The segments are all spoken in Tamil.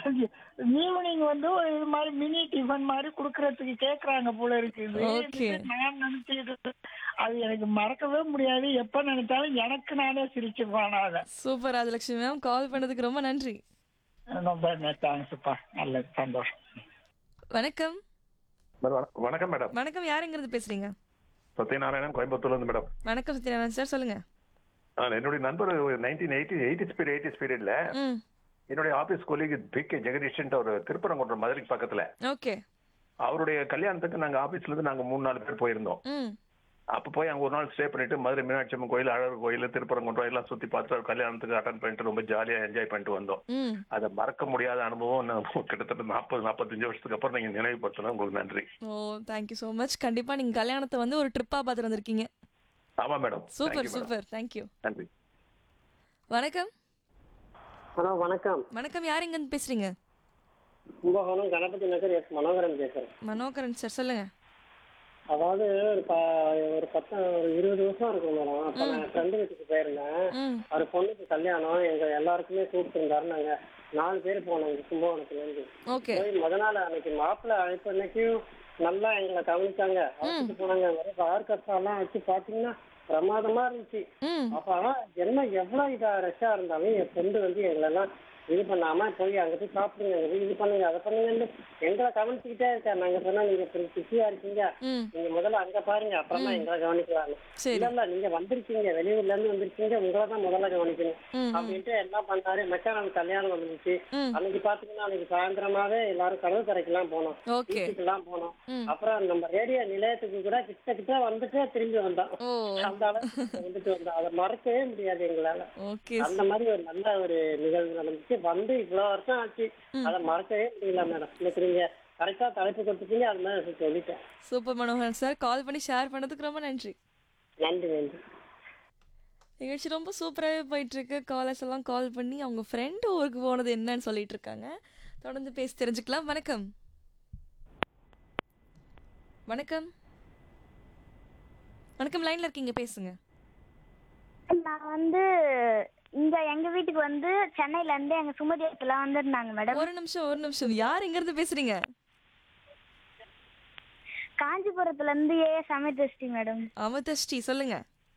ஈவினிங் வந்து ஒரு இது மாதிரி மினி டிஃபன் மாதிரி குடுக்கறதுக்கு கேக்குறாங்க போல இருக்குது Okay. நான் நினைச்சுக்கிட்டு அது எனக்கு மறக்கவே முடியாது எப்ப நினைச்சாலும் எனக்கு நானே சிரிச்சுக்குவான் அதை சூப்பர் ராஜலட்சுமி மேம் கால் பண்ணதுக்கு ரொம்ப நன்றி ரொம்ப தேங்க்ஸ்ப்பா நல்ல சந்தோஷம் வணக்கம் மேடம், வண- வணக்கம் மேடம் வணக்கம் யாருங்கிறது பேசுறீங்க சத்யநாராயணன் கோயம்புத்தூர்ல இருந்து மேடம் வணக்கம் சத்யநாராயணன் சார் சொல்லுங்க ஆ, என்னுடைய நண்பர் nineteen eighty eighties period eighties பீரியட்ல ம் என்னுடைய office colleague P K Jagadeesan ஒரு திருப்பரங்குன்றம் மதுரைக்கு பக்கத்துல ஓகே அவருடைய கல்யாணத்துக்கு நாங்க ஆபீஸ்ல இருந்து நாங்க மூணு நாலு பேர் போயிருந்தோம் ம் அப்ப போய் அங்க ஒரு நாள் ஸ்டே பண்ணிட்டு மதுரை மீனாட்சி அம்மன் கோயில் அழகர் கோயில் திருப்பரங்குன்றம் எல்லாம் சுத்தி பார்த்துட்டு அவர் கல்யாணத்துக்கு அட்டன் பண்ணிட்டு ரொம்ப ஜாலியா என்ஜாய் பண்ணிட்டு வந்தோம் ம் அதை மறக்க முடியாத அனுபவம் நான் கிட்டத்தட்ட நாற்பது நாற்பத்தஞ்சு வருஷத்துக்கு அப்புறம் நீங்க நினைவுபடுத்தினா உங்களுக்கு நன்றி ஓ தேங்க்யூ ஸோ மச் கண்டிப்பா நீங்க கல்யாணத்தை வந்து ஒரு ட்ரிப்பா பார்த்துட்டு வந்திருக்கீங்க ஆமா madam super Thank you, madam. Super thank you நன்றி வணக்கம் ஹலோ வணக்கம் வணக்கம் யார் எங்கேருந்து பேசுறீங்க கும்பகோணம் கணபதி நகர் எஸ் மனோகரன் பேசுறேன் மனோகரன் சார் சொல்லுங்க அதாவது ஒரு ப ஒரு பத்து ஒரு இருபது வருஷம் இருக்கும் மேடம் அப்ப நான் ஃப்ரெண்டு வீட்டுக்கு போயிருந்தேன் ம் அவர் பொண்ணுக்கு கல்யாணம் எங்க எல்லாருக்குமே கூப்பிட்டுருந்தாரு நாங்க நாலு பேர் போனோம் கும்பகோணத்துல இருந்து ஓகே போய் முத நாள் அன்னைக்கு மாப்பிள்ளை அழைப்பு அன்னைக்கும் நல்லா எங்களை கவனிச்சாங்க அழைச்சிட்டு போனாங்க வெறும் ஆர்கெஸ்ட்ரா எல்லாம் வச்சு பாத்தீங்கன்னா பிரமாதமா இருந்துச்சு ம் அப்ப ஆனா என்ன எவ்வளவு இதா ரஷ்ஷா இருந்தாலும் என் ஃப்ரெண்டு வந்து எங்களெல்லாம் இது பண்ணாம போய் அங்க போய் சாப்பிடுங்க அங்க போய் இது பண்ணுங்க அதை பண்ணுங்கன்னு எங்களை கவனிச்சுக்கிட்டே இருக்காரு நாங்க சொன்னா நீங்க பிஸியா இருக்கீங்க ம் நீங்க முதல்ல அங்க பாருங்க அப்புறமா எங்களை கவனிக்கலாம் சரி இல்ல இல்ல நீங்க வந்திருக்கீங்க வெளியூர்ல இருந்து வந்திருக்கீங்க உங்களை தான் முதல்ல கவனிக்கணும் ம் அப்படின்ட்டு என்ன பண்ணாரு மச்சான் கல்யாணம் வந்துச்சு ம் அன்னைக்கு பாத்தீங்கன்னா அன்னைக்கு சாயந்தரமாவே எல்லாரும் கடல் கரைக்கெல்லாம் போனோம் ஓகே பீச்சுக்கெல்லாம் போனோம் ம் அப்புறம் நம்ம ரேடியோ நிலையத்துக்கு கூட கிட்ட கிட்ட வந்துட்டு திரும்பி வந்தோம் ஓ அந்த அளவுக்கு வந்துட்டு வந்தோம் அதை மறக்கவே முடியாது எங்களால ஓகே அந்த மாதிரி ஒரு நல்ல ஒரு நிகழ்வு நடந்துச்சு வந்து இவ்வளவு வருஷம் ஆச்சு அதை மறக்கவே முடியல மேடம் இன்னைக்கு நீங்க கரெக்டா தலைப்பு கொடுத்துட்டீங்க அது மாதிரி சொல்லிட்டேன் சூப்பர் மனோகரன் சார் கால் பண்ணி ஷேர் பண்ணதுக்கு ரொம்ப நன்றி நன்றி நன்றி நிகழ்ச்சி ரொம்ப சூப்பராகவே போயிட்டு இருக்கு காலர்ஸ் எல்லாம் கால் பண்ணி அவங்க ஃப்ரெண்டு ஊருக்கு போனது என்னன்னு சொல்லிட்டு இருக்காங்க தொடர்ந்து பேசி தெரிஞ்சுக்கலாம் வணக்கம் வணக்கம் வணக்கம் லைன்ல இருக்கீங்க பேசுங்க நான் வந்து இங்க எங்க வீட்டுக்கு வந்து சென்னையில இருந்து எங்க சுமதி எல்லாம் வந்திருந்தாங்க மேடம் ஒரு நிமிஷம் ஒரு நிமிஷம் யார் எங்க இருந்து பேசுறீங்க காஞ்சிபுரத்துல இருந்து ஏ சமயதஸ்டி மேடம் அமதஸ்ரீ சொல்லுங்க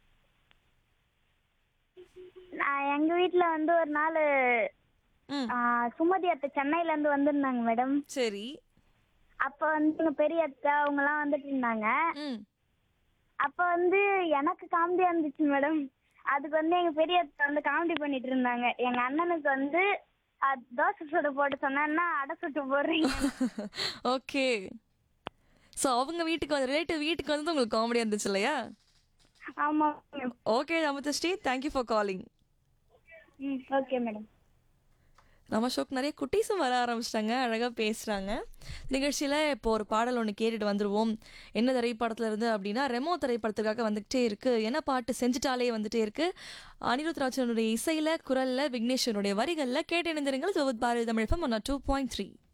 நான் எங்க வீட்ல வந்து ஒரு நாள் ம் சுமதி அத்தை சென்னையில இருந்து வந்திருந்தாங்க மேடம் சரி அப்ப வந்து எங்க பெரிய அத்தை அவங்க எல்லாம் வந்துட்டு இருந்தாங்க ம் அப்ப வந்து எனக்கு காமெடியா இருந்துச்சு மேடம் அதுக்கு வந்து எங்க பெரிய அத்தை வந்து காமெடி பண்ணிட்டு இருந்தாங்க எங்க அண்ணனுக்கு வந்து அஹ், தோசை சுட போட்டு சொன்னா அடை சுட்டு போடுறீங்க ஓகே ஸோ அவங்க வீட்டுக்கு வந்து ரிலேட்டிவ் வீட்டுக்கு வந்து உங்களுக்கு காமெடியாக இருந்துச்சு இல்லையா ஆமா ma'am okay Amathasri thank you for calling ம் ஓகே மேடம் நம்ம ஷோக்கு நிறைய குட்டீஸும் வர ஆரம்பிச்சிட்டாங்க அழகாக பேசுகிறாங்க நிகழ்ச்சியில் இப்போ ஒரு பாடல் ஒன்று கேட்டுட்டு வந்துடுவோம் என்ன திரைப்படத்துல இருந்து அப்படின்னா ரெமோ திரைப்படத்துக்காக வந்துகிட்டே இருக்குது என்ன பாட்டு செஞ்சுட்டாலே வந்துட்டே இருக்கு அனிருத் ராஜனுடைய இசையில் குரலில் விக்னேஸ்வரனுடைய வரிகளில் கேட்டு இணைந்திருங்கள் Bharathi Tamil one two point three